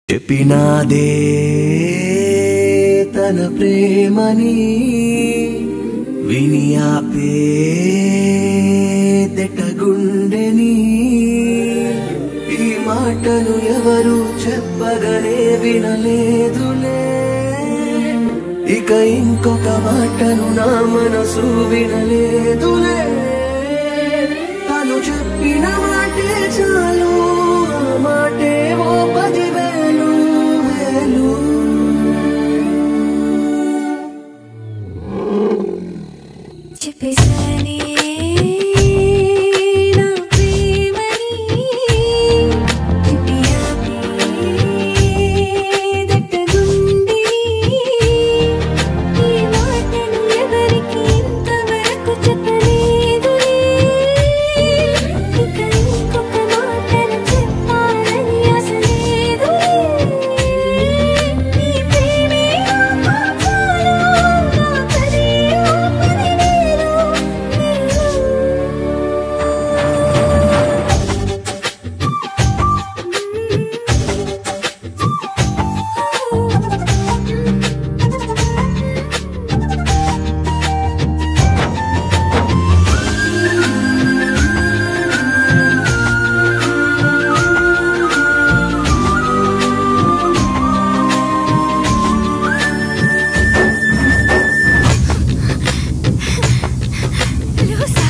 చెప్పినాదే తన ప్రేమని విని ఆపే గుండెని ఈ మాటను ఎవరు చెప్పగనే వినలేదులే ఇక ఇంకొక మాటను నా మనసు వినలేదులే తను చెప్పిన మాటే చాలు ఆ మాటే ఓ పదివేలు వేలు చెప్పేసానే నా ప్రేమని చెప్పి దట్టగుండి ఈ మాటను ఎవరికి ఇంతవరకు చెప్పలేదులే ఇక ఇంకొక మాటను చెప్పాలని ఆశ లేదులే నీ ప్రేమే నాకు చాలు నా పది పదివేలు లూసా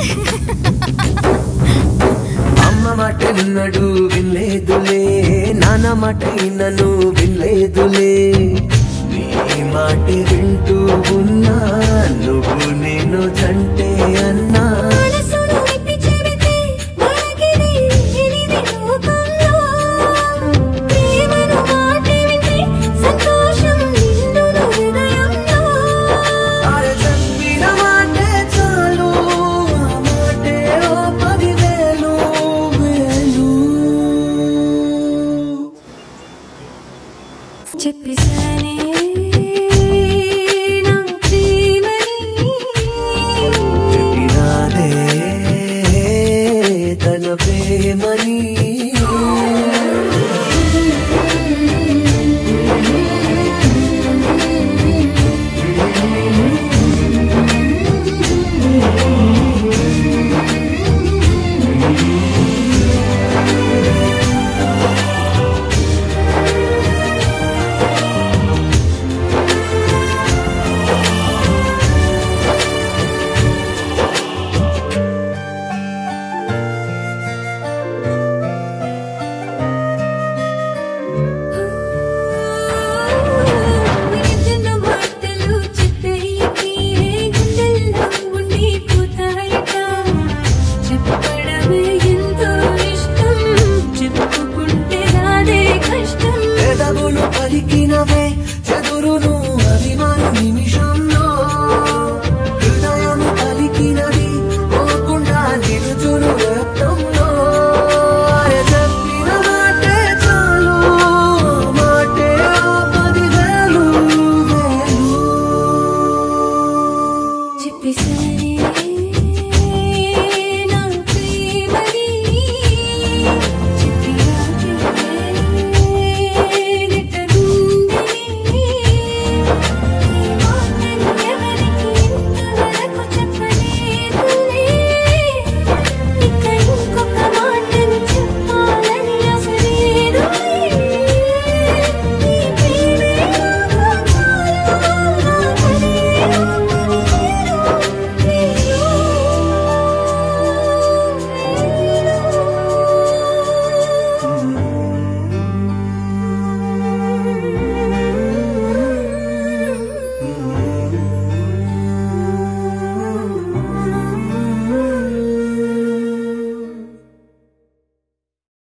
అమ్మ మాట నిన్నడు వినలేదులే నాన్న మాట నన్ను వినలేదులే నీ మాట వింటూ ఉన్నా నువ్వు నేను జంటే అన్నా మనసును విప్పి చెబితే మనకిది ఎనిది లోకంలో ప్రేమను మాటి వింటే సంతోషం నిండును హృదయంలో అరే చెప్పిన మాటే చాలు ఆ మాటే ఓ పదివేలు వేలు చెప్పేసానే